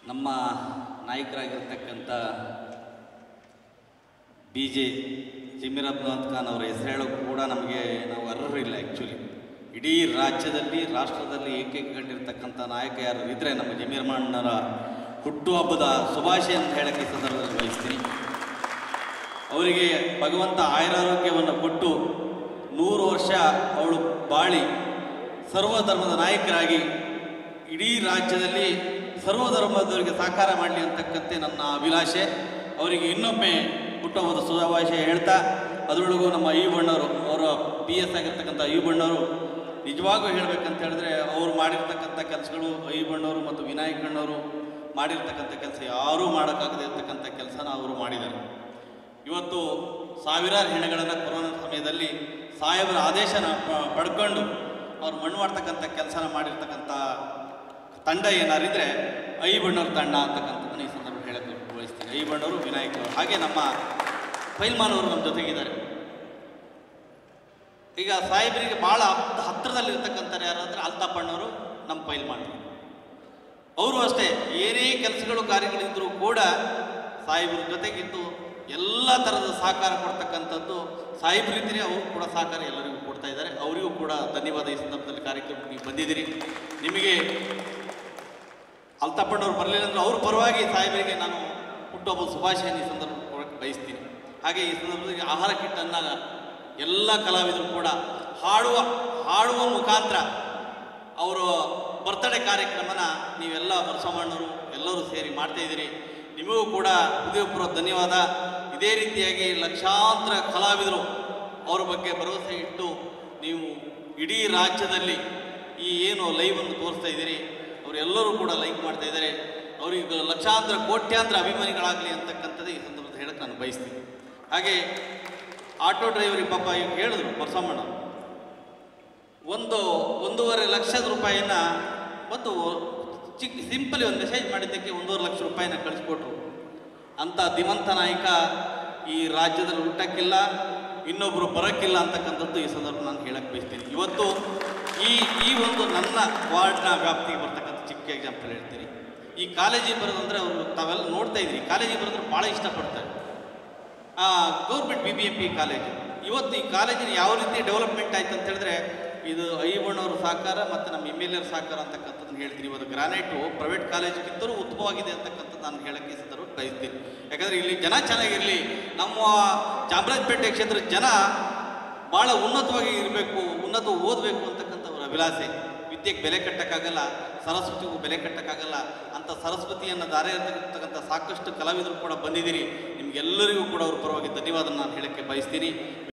ನಮ್ಮ ನಾಯಕರಾಗಿರ್ತಕ್ಕಂಥ B J Zameer Abdul Khan ಅವರ ಹೆಸರು ಹೇಳೋಕ್ಕೂ ಕೂಡ ನಮಗೆ ನಾವು ಅರ್ಹರಿಲ್ಲ ಆ್ಯಕ್ಚುಲಿ ಇಡೀ ರಾಜ್ಯದಲ್ಲಿ ರಾಷ್ಟ್ರದಲ್ಲಿ ಏಕೈಕ ಕಂಡಿರ್ತಕ್ಕಂಥ ನಾಯಕ ಯಾರು ಇದ್ದರೆ ನಮ್ಮ ಜಮೀರ್ ಮಣ್ಣರ ಹುಟ್ಟುಹಬ್ಬದ ಶುಭಾಶಯ ಅಂತ ಹೇಳಕ್ಕೆ ಈ ಸಂದರ್ಭದಲ್ಲಿ ಬಯಸ್ತೀನಿ ಅವರಿಗೆ ಭಗವಂತ ಆಯುರಾರೋಗ್ಯವನ್ನು ಕೊಟ್ಟು ನೂರು ವರ್ಷ ಅವಳು ಬಾಳಿ ಸರ್ವಧರ್ಮದ ನಾಯಕರಾಗಿ ಇಡೀ ರಾಜ್ಯದಲ್ಲಿ ಸರ್ವಧರ್ಮದವರಿಗೆ ಸಾಕಾರ ಮಾಡಲಿ ಅಂತಕ್ಕಂತೆ ನನ್ನ ಅಭಿಲಾಷೆ ಅವರಿಗೆ ಇನ್ನೊಮ್ಮೆ ಹುಟ್ಟುಹಬ್ಬದ ಶುಭಾಶಯ ಹೇಳ್ತಾ ಅದರೊಳಗೂ ನಮ್ಮ ಈ ಬಣ್ಣವರು ಅವರ ಪಿ ಎಸ್ ಆಗಿರ್ತಕ್ಕಂಥ ಈ ಬಣ್ಣವರು ನಿಜವಾಗೂ ಹೇಳ್ಬೇಕಂತ ಹೇಳಿದ್ರೆ ಅವರು ಮಾಡಿರ್ತಕ್ಕಂಥ ಕೆಲಸಗಳು ಐ ಬಣ್ಣವರು ಮತ್ತು ವಿನಾಯಕ್ ಅಣ್ಣವರು ಮಾಡಿರ್ತಕ್ಕಂಥ ಕೆಲಸ ಯಾರೂ ಮಾಡೋಕ್ಕಾಗದೇ ಇರ್ತಕ್ಕಂಥ ಕೆಲಸನ ಅವರು ಮಾಡಿದ್ದಾರೆ ಇವತ್ತು ಸಾವಿರಾರು ಹೆಣಗಳನ್ನು ಕೊರೋನಾ ಸಮಯದಲ್ಲಿ ಸಾಹೇಬರ ಆದೇಶನ ಪ- ಪಡ್ಕೊಂಡು ಅವ್ರು ಮಣ್ಣು ಮಾಡ್ತಕ್ಕಂಥ ಕೆಲಸನ ಮಾಡಿರ್ತಕ್ಕಂಥ ತಂಡ ಏನಾರಿದ್ರೆ ಐ ಬಣ್ಣವ್ರ ತಂಡ ಅಂತಕ್ಕಂಥದ್ದನ್ನು ಈ ಸಂದರ್ಭ ಹೇಳಕ್ಕೆ ಬಯಸ್ತೀನಿ ಐ ಬಣ್ಣವರು ವಿನಾಯಕ್ ಅವರು ಹಾಗೆ ನಮ್ಮ ಪೈಲ್ಮಾನ್ ಅವರು ನಮ್ಮ ಜೊತೆಗಿದ್ದಾರೆ ಈಗ ಸಾಹೇಬರಿಗೆ ಭಾಳ ಹತ್- ಹತ್ತಿರದಲ್ಲಿರ್ತಕ್ಕಂಥವ್ರು ಯಾರು ಅಂದರೆ ಅಲ್ತಾಪಣ್ಣವರು ನಮ್ಮ ಪೈಲ್ಮಾನ್ ಅವರು ಅಷ್ಟೇ ಏನೇ ಕೆಲಸಗಳು ಕಾರ್ಯಗಳಿದ್ದರೂ ಕೂಡ ಸಾಹೇಬ್ರ ಜೊತೆಗಿದ್ದು ಎಲ್ಲ ಥರದ ಸಹಕಾರ ಕೊಡ್ತಕ್ಕಂಥದ್ದು ಸಾಹೇಬ್ರಿದ್ದೀರಿ ಅವರು ಕೂಡ ಸಹಕಾರ ಎಲ್ಲರಿಗೂ ಕೊಡ್ತಾ ಇದ್ದಾರೆ ಅವರಿಗೂ ಕೂಡ ಧನ್ಯವಾದ ಈ ಸಂದರ್ಭದಲ್ಲಿ ಕಾರ್ಯಕ್ರಮಕ್ಕೆ ನೀವು ಬಂದಿದ್ದೀರಿ ನಿಮಗೆ ಅಲ್ತಪ್ಪಣ್ಣವ್ರು ಬರಲಿಲ್ಲ ಅಂದ್ರೆ ಅವ್ರ ಪರವಾಗಿ ಸಾಹೇಬರಿಗೆ ನಾನು ಹುಟ್ಟುಹಬ್ಬದ ಶುಭಾಶಯ ಈ ಸಂದರ್ಭ ಕೊಡಕ್ಕೆ ಬಯಸ್ತೀನಿ ಹಾಗೆ ಈ ಸಂದರ್ಭದಲ್ಲಿ ಆಹಾರ ಕಿಟ್ಟನ್ನು ಎಲ್ಲ ಕಲಾವಿದರು ಕೂಡ ಹಾಡುವ ಹಾಡುವ ಮುಖಾಂತರ ಅವರ ಬರ್ತಡೇ ಕಾರ್ಯಕ್ರಮನ ನೀವೆಲ್ಲ ಬಸವಣ್ಣವರು ಎಲ್ಲರೂ ಸೇರಿ ಮಾಡ್ತಾ ಇದ್ದೀರಿ ನಿಮಗೂ ಕೂಡ ಹೃದಯಪೂರ್ವಕ ಧನ್ಯವಾದ ಇದೇ ರೀತಿಯಾಗಿ ಲಕ್ಷಾಂತರ ಕಲಾವಿದರು ಅವ್ರ ಬಗ್ಗೆ ಭರವಸೆ ಇಟ್ಟು ನೀವು ಇಡೀ ರಾಜ್ಯದಲ್ಲಿ ಈ ಏನು ಲೈವನ್ನು ತೋರಿಸ್ತಾ ಇದ್ದೀರಿ ಅವರೆಲ್ಲರೂ ಕೂಡ ಲೈಕ್ ಮಾಡ್ತಾ ಇದ್ದಾರೆ ಅವರಿಗೆ ಲಕ್ಷಾಂತರ ಕೋಟ್ಯಾಂತರ ಅಭಿಮಾನಿಗಳಾಗಲಿ ಅಂತಕ್ಕಂಥದ್ದು ಈ ಸಂದರ್ಭದಲ್ಲಿ ಹೇಳಕ್ಕೆ ನಾನು ಬಯಸ್ತೀನಿ ಹಾಗೆ ಆಟೋ ಡ್ರೈವರಿಗೆ ಪಾಪ ಈಗ ಹೇಳಿದ್ರು ಬಸವಣ್ಣ ಒಂದು ಒಂದೂವರೆ ಲಕ್ಷದ ರೂಪಾಯಿನ ಒಂದು ಚಿಕ್ಕ ಸಿಂಪಲಿ ಒಂದು ಮೆಸೇಜ್ ಮಾಡಿದ್ದಕ್ಕೆ ಒಂದೂವರೆ ಲಕ್ಷ ರೂಪಾಯಿನ ಕಳಿಸ್ಕೊಟ್ರು ಅಂಥ ಧಿಮಂತ ನಾಯಕ ಈ ರಾಜ್ಯದಲ್ಲಿ ಹುಟ್ಟಕ್ಕಿಲ್ಲ ಇನ್ನೊಬ್ಬರು ಬರೋಕ್ಕಿಲ್ಲ ಅಂತಕ್ಕಂಥದ್ದು ಈ ಸಂದರ್ಭ ನಾನು ಹೇಳಕ್ಕೆ ಬಯಸ್ತೀನಿ ಇವತ್ತು ಈ ಈ ಒಂದು ನನ್ನ ವಾರ್ಡ್ನ ವ್ಯಾಪ್ತಿಗೆ ಬರ್ತಕ್ಕಂಥ ಚಿಕ್ಕ ಎಕ್ಸಾಂಪಲ್ ಹೇಳ್ತೀನಿ ಈ ಕಾಲೇಜಿಗೆ ಬರೋದಂದ್ರೆ ಅವರು ತಾವೆಲ್ಲ ನೋಡ್ತಾ ಇದ್ದೀರಿ ಕಾಲೇಜಿಗೆ ಬರೋದ್ರೆ ಭಾಳ ಇಷ್ಟಪಡ್ತಾರೆ government B B M P college ಇವತ್ತು ಈ ಕಾಲೇಜಿನ ಯಾವ ರೀತಿ ಡೆವಲಪ್ಮೆಂಟ್ ಆಯ್ತು ಅಂತ ಹೇಳಿದ್ರೆ ಇದು ಐಬಣ್ಣವ್ರ ಸಹಕಾರ ಮತ್ತು ನಮ್ಮ ಎಮ್ ಎಲ್ ಎರ್ ಸಹಕಾರ ಅಂತಕ್ಕಂಥದ್ದನ್ನು ಹೇಳ್ತೀನಿ ಇವತ್ತು ಗ್ರಾನೈಟು ಪ್ರೈವೇಟ್ ಕಾಲೇಜ್ಗಿಂತಲೂ ಉತ್ತಮವಾಗಿದೆ ಅಂತಕ್ಕಂಥದ್ದು ನಾನು ಹೇಳಕ್ಕೆ ಈ ಸಂದರ್ಭ ಬಯಸ್ತೀನಿ ಯಾಕಂದರೆ ಇಲ್ಲಿ ಜನ ಚೆನ್ನಾಗಿರಲಿ ನಮ್ಮ ಚಾಮರಾಜಪೇಟೆ ಕ್ಷೇತ್ರದ ಜನ ಭಾಳ ಉನ್ನತವಾಗಿ ಇರಬೇಕು ಉನ್ನತ ಓದಬೇಕು ಅಂತಕ್ಕಂಥ ಅವ್ರ ಅಭಿಲಾಷೆ ವಿದ್ಯೆಗೆ ಬೆಲೆ ಕಟ್ಟಕ್ಕಾಗಲ್ಲ ಸರಸ್ವತಿಗೂ ಬೆಲೆ ಕಟ್ಟಕ್ಕಾಗಲ್ಲ ಅಂತ ಸರಸ್ವತಿಯನ್ನು ದಾರಿ ಇರ್ತಕ್ಕಂಥ ಸಾಕಷ್ಟು ಕಲಾವಿದರು ಕೂಡ ಬಂದಿದ್ದೀರಿ ನಿಮ್ಗೆಲ್ಲರಿಗೂ ಕೂಡ ಅವ್ರ ಪರವಾಗಿ ಧನ್ಯವಾದ ನಾನು ಹೇಳಕ್ಕೆ ಬಯಸ್ತೀನಿ